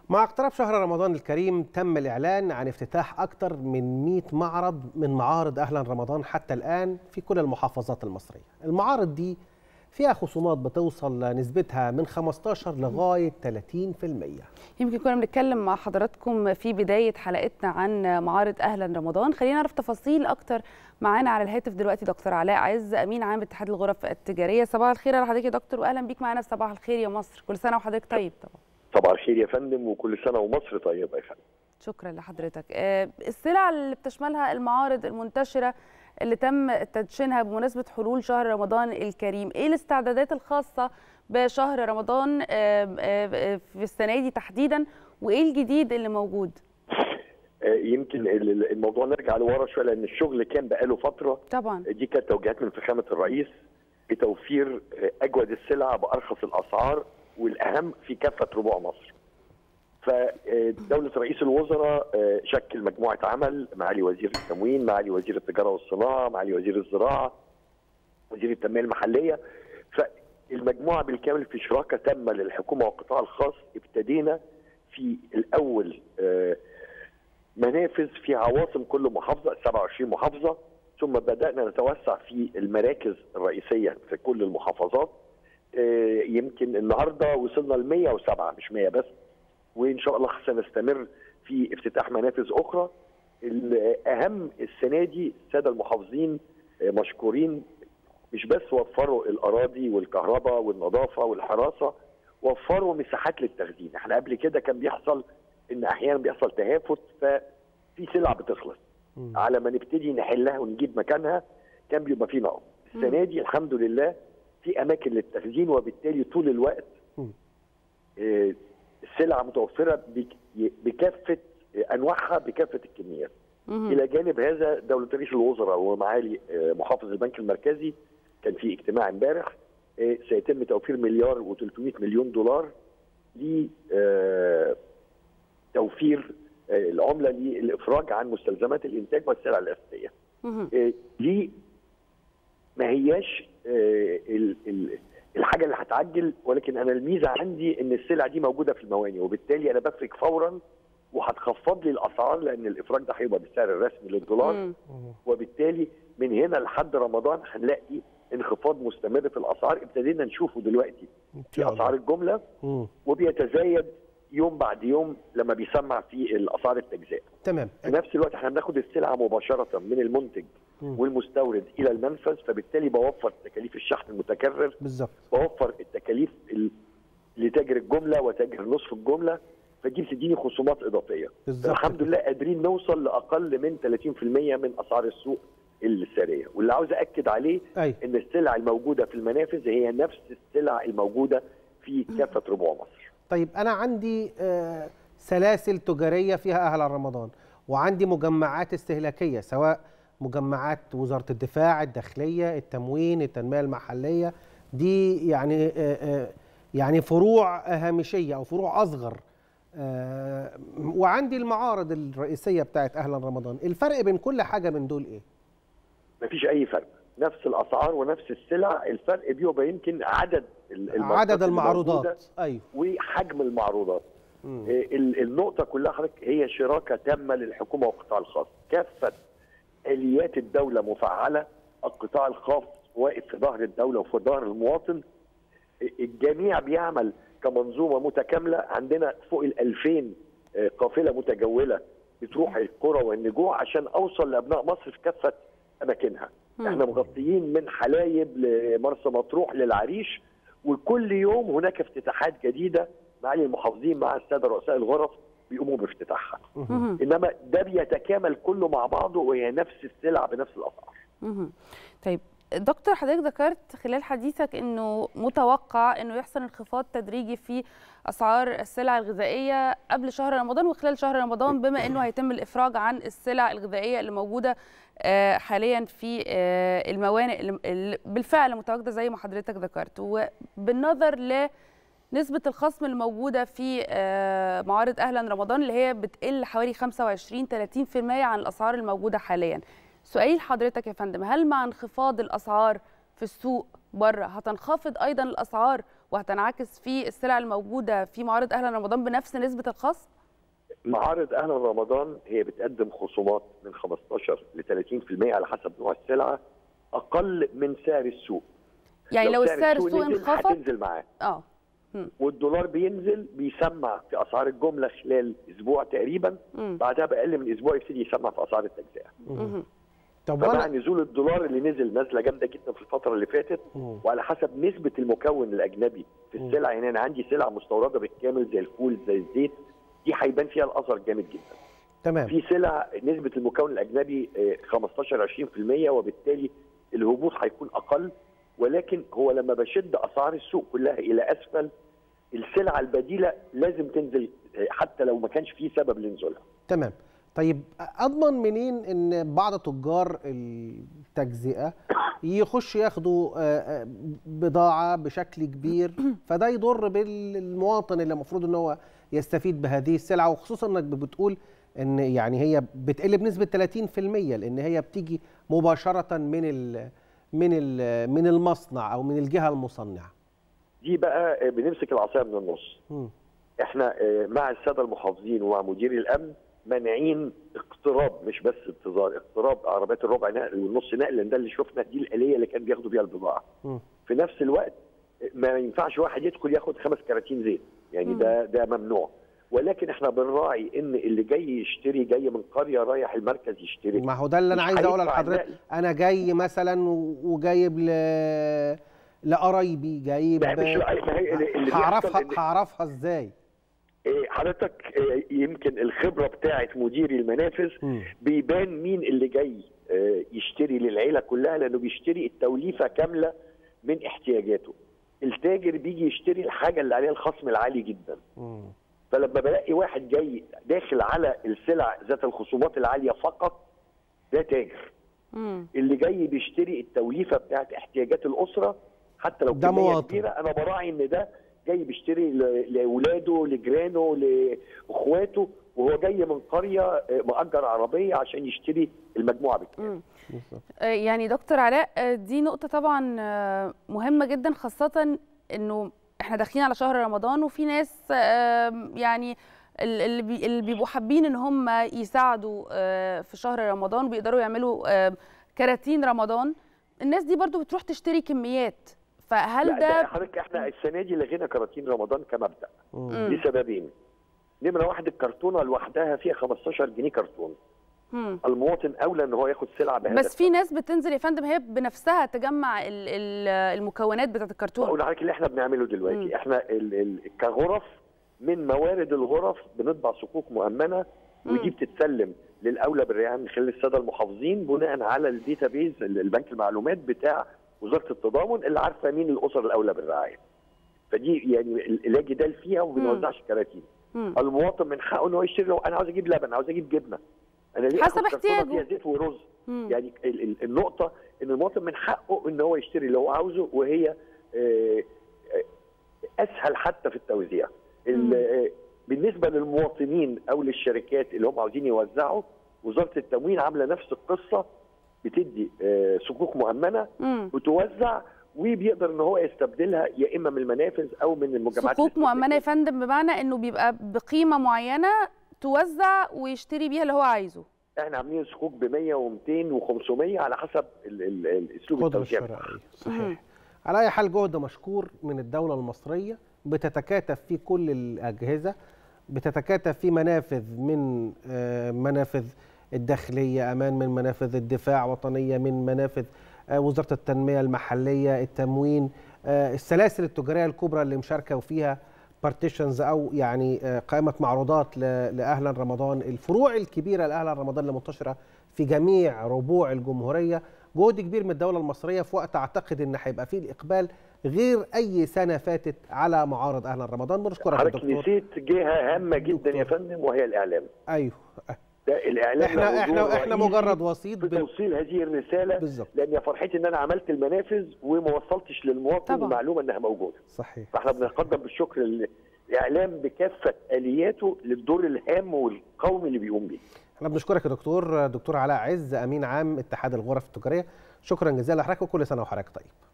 مع اقتراب شهر رمضان الكريم تم الإعلان عن افتتاح أكثر من 100 معرض من معارض أهلا رمضان حتى الآن في كل المحافظات المصرية المعارض دي فيها خصومات بتوصل نسبتها من 15 لغاية 30% يمكن كنا بنتكلم مع حضراتكم في بداية حلقتنا عن معارض أهلا رمضان خلينا نعرف تفاصيل أكتر معانا على الهاتف دلوقتي دكتور علاء عز أمين عام اتحاد الغرف التجارية صباح الخير على حضرتك يا دكتور وأهلا بيك معانا في صباح الخير يا مصر كل سنة وحضرتك طيب طبعا صباح الخير يا فندم وكل سنة ومصر طيبة يا فندم شكرا لحضرتك السلع اللي بتشملها المعارض المنتشرة اللي تم تدشينها بمناسبة حلول شهر رمضان الكريم ايه الاستعدادات الخاصة بشهر رمضان في السنة دي تحديدا وايه الجديد اللي موجود يمكن الموضوع نرجع لورا شويه لان الشغل كان بقاله فتره طبعا دي كانت توجيهات من فخامه الرئيس بتوفير اجود السلع بارخص الاسعار والاهم في كافه ربوع مصر. فدولة رئيس الوزراء شكل مجموعة عمل معالي وزير التموين معالي وزير التجارة والصناعة معالي وزير الزراعة وزير التنمية المحلية فالمجموعة بالكامل في شراكة تامة للحكومة والقطاع الخاص ابتدينا في الأول منافذ في عواصم كل محافظة 27 محافظة ثم بدأنا نتوسع في المراكز الرئيسية في كل المحافظات يمكن النهارده وصلنا ل 107 مش 100 بس وان شاء الله سنستمر في افتتاح منافذ اخرى الاهم السنه دي الساده المحافظين مشكورين مش بس وفروا الاراضي والكهرباء والنظافه والحراسه وفروا مساحات للتخزين احنا قبل كده كان بيحصل ان احيانا بيحصل تهافت ففي سلع بتخلص على ما نبتدي نحلها ونجيب مكانها كان بيبقى في نقص السنه دي الحمد لله في اماكن للتخزين وبالتالي طول الوقت السلع متوفره بكافه انواعها بكافه الكميات. الى جانب هذا دوله رئيس الوزراء ومعالي محافظ البنك المركزي كان في اجتماع امبارح سيتم توفير مليار و300 مليون دولار ل توفير العمله للافراج عن مستلزمات الانتاج والسلع الاساسيه. دي ما هياش الحاجه اللي هتعجل ولكن انا الميزه عندي ان السلع دي موجوده في المواني وبالتالي انا بفرج فورا وهتخفض لي الاسعار لان الافراج ده هيبقى بالسعر الرسمي للدولار مم. وبالتالي من هنا لحد رمضان هنلاقي انخفاض مستمر في الاسعار ابتدينا نشوفه دلوقتي في اسعار الجمله مم. وبيتزايد يوم بعد يوم لما بيسمع في الاسعار التجزئه تمام في نفس الوقت احنا بناخد السلعه مباشره من المنتج والمستورد الى المنفذ فبالتالي بوفر تكاليف الشحن المتكرر بالظبط بوفر التكاليف لتاجر الجمله وتاجر نصف الجمله فدي بتديني خصومات اضافيه بالظبط الحمد لله قادرين نوصل لاقل من 30% من اسعار السوق الساريه واللي عاوز اكد عليه أي. ان السلع الموجوده في المنافذ هي نفس السلع الموجوده في كافه ربوع مصر طيب انا عندي آه سلاسل تجاريه فيها اهل رمضان وعندي مجمعات استهلاكيه سواء مجمعات وزاره الدفاع الداخليه التموين التنميه المحليه دي يعني آآ آآ يعني فروع هامشيه او فروع اصغر وعندي المعارض الرئيسيه بتاعت اهلا رمضان الفرق بين كل حاجه من دول ايه مفيش اي فرق نفس الاسعار ونفس السلع الفرق بيبقى يمكن عدد عدد المعروضات ايوه وحجم المعروضات النقطه كلها حضرتك هي شراكه تامه للحكومه والقطاع الخاص كافه اليات الدوله مفعله القطاع الخاص واقف في ظهر الدوله وفي ظهر المواطن الجميع بيعمل كمنظومه متكامله عندنا فوق ال 2000 قافله متجوله بتروح القرى والنجوع عشان اوصل لابناء مصر في كافه اماكنها احنا مغطيين من حلايب لمرسى مطروح للعريش وكل يوم هناك افتتاحات جديده معالي المحافظين مع الساده رؤساء الغرف بيقوموا بافتتاحها انما ده بيتكامل كله مع بعضه وهي نفس السلع بنفس الاسعار طيب دكتور حضرتك ذكرت خلال حديثك انه متوقع انه يحصل انخفاض تدريجي في اسعار السلع الغذائيه قبل شهر رمضان وخلال شهر رمضان بما انه هيتم الافراج عن السلع الغذائيه اللي موجوده حاليا في الموانئ اللي بالفعل متواجده زي ما حضرتك ذكرت وبالنظر ل نسبة الخصم الموجودة في معارض أهلا رمضان اللي هي بتقل حوالي 25 30% عن الأسعار الموجودة حاليا سؤالي لحضرتك يا فندم هل مع انخفاض الاسعار في السوق بره هتنخفض ايضا الاسعار وهتنعكس في السلع الموجوده في معارض اهلا رمضان بنفس نسبه الخصم معارض اهلا رمضان هي بتقدم خصومات من 15 ل 30% على حسب نوع السلعه اقل من سعر السوق يعني لو السعر السوق السوق نزل، انخفض هتنزل معاه اه والدولار بينزل بيسمع في اسعار الجمله خلال اسبوع تقريبا مم. بعدها باقل من اسبوع يبتدي يسمع في اسعار التجزئه مهم. طب فمع وانا نزول الدولار اللي نزل نزله جامده جدا في الفتره اللي فاتت مم. وعلى حسب نسبه المكون الاجنبي في مم. السلع يعني انا عندي سلع مستورده بالكامل زي الفول زي الزيت دي هيبان فيها الاثر جامد جدا تمام في سلع نسبه المكون الاجنبي آه، 15 20% وبالتالي الهبوط هيكون اقل ولكن هو لما بشد اسعار السوق كلها الى اسفل السلع البديله لازم تنزل آه، حتى لو ما كانش فيه سبب لنزولها تمام طيب اضمن منين ان بعض تجار التجزئه يخش ياخدوا آه، آه، بضاعه بشكل كبير فده يضر بالمواطن اللي المفروض ان هو يستفيد بهذه السلعه وخصوصا انك بتقول ان يعني هي بتقل بنسبه 30% لان هي بتيجي مباشره من ال من ال من المصنع او من الجهه المصنعه دي بقى آه، بنمسك العصايه من النص مم. احنا آه، مع الساده المحافظين ومع مدير الامن مانعين اقتراب مش بس انتظار اقتراب عربيات الربع نقل والنص نقل لان ده اللي شفنا دي الاليه اللي كان بياخدوا بيها البضاعه مم. في نفس الوقت ما ينفعش واحد يدخل ياخد خمس كراتين زيت يعني ده ده ممنوع ولكن احنا بنراعي ان اللي جاي يشتري جاي من قريه رايح المركز يشتري ما هو ده اللي انا مش عايز اقوله هينفع لحضرتك النقل. انا جاي مثلا و- وجايب ل لقرايبي جايب لا، مش لا، ما هي اللي- اللي هعرفها بيحصل إن- هعرفها ازاي إيه، حضرتك إيه، يمكن الخبره بتاعه مدير المنافذ مم. بيبان مين اللي جاي آه، يشتري للعيله كلها لانه بيشتري التوليفه كامله من احتياجاته التاجر بيجي يشتري الحاجه اللي عليها الخصم العالي جدا مم. فلما بلاقي واحد جاي داخل على السلع ذات الخصومات العاليه فقط ده تاجر مم. اللي جاي بيشتري التوليفه بتاعت احتياجات الاسره حتى لو ده كميه مواطن. كبيره انا براعي ان ده جاي بيشتري ل- لاولاده لجيرانه لاخواته وهو جاي من قريه آه، مأجر عربيه عشان يشتري المجموعه بالكامل مم. بالظبط. آه، يعني دكتور علاء آه، دي نقطة طبعا آه، مهمة جدا خاصة انه احنا داخلين على شهر رمضان وفي ناس آه، يعني ال- اللي بي- اللي بيبقوا حابين ان هم يساعدوا آه، في شهر رمضان وبيقدروا يعملوا آه، كراتين رمضان الناس دي برضو بتروح تشتري كميات فهل لا ده ده حضرتك احنا السنه دي لغينا كراتين رمضان كمبدا مم. مم. لسببين نمره واحد الكرتونه لوحدها فيها 15 جنيه كرتون مم. المواطن اولى ان هو ياخد سلعه بهذا بس في ناس بتنزل يا فندم هي بنفسها تجمع ال- ال- المكونات بتاعت الكرتون اقول لحضرتك اللي احنا بنعمله مم. دلوقتي احنا ال ال كغرف من موارد الغرف بنطبع صكوك مؤمنه ودي مم. بتتسلم للاولى بالرعايه من خلال الساده المحافظين بناء على الداتابيز البنك المعلومات بتاع وزاره التضامن اللي عارفه مين الاسر الاولى بالرعايه. فدي يعني لا جدال فيها وما بنوزعش كراتين. مم. المواطن من حقه ان هو يشتري لو انا عاوز اجيب لبن عاوز اجيب جبنه. انا ليه حسب آخد كرتونة احتياجه. فيها زيت ورز؟ مم. يعني ال- ال- النقطة إن المواطن من حقه إن هو يشتري اللي هو عاوزه وهي آه، آه، أسهل حتى في التوزيع. ال- مم. آه، بالنسبة للمواطنين أو للشركات اللي هم عاوزين يوزعوا وزارة التموين عاملة نفس القصة بتدي آه، صكوك مؤمنة مم. بتوزع وبيقدر ان هو يستبدلها يا اما من المنافذ او من المجمعات صكوك مؤمنه يا الاستهلاكية. فندم بمعنى انه بيبقى بقيمه معينه توزع ويشتري بيها اللي هو عايزه احنا عاملين صكوك ب 100 و200 و500 على حسب ال- ال- ال- اسلوب قدرة التوزيع الشرائية مم. صحيح على أي حال جهد مشكور من الدولة المصرية بتتكاتف فيه كل الأجهزة بتتكاتف فيه منافذ من آه، منافذ الداخلية أمان من منافذ الدفاع وطنية من منافذ آه، وزارة التنمية المحلية التموين آه، السلاسل التجارية الكبرى اللي مشاركة وفيها بارتيشنز أو يعني آه، قائمة معروضات ل- لأهلا رمضان الفروع الكبيرة لأهلا رمضان اللي منتشرة في جميع ربوع الجمهورية جهد كبير من الدولة المصرية في وقت أعتقد إن هيبقى فيه الإقبال غير أي سنة فاتت على معارض أهلا رمضان بنشكرك يا حضرتك دكتور نسيت جهه هامه جدا يا دكتور. فندم وهي الاعلام أيوه ده الاعلام احنا له احنا دور احنا رئيسي مجرد وسيط في بن... توصيل هذه الرساله بالظبط لان يا فرحتي ان انا عملت المنافذ وما وصلتش للمواطن طبعا. المعلومه انها موجوده صحيح فاحنا بنقدم بالشكر للاعلام بكافه الياته للدور الهام والقومي اللي بيقوم بيه احنا بنشكرك يا دكتور دكتور علاء عز امين عام اتحاد الغرف التجاريه شكرا جزيلا لحضرتك وكل سنه وحضرتك طيب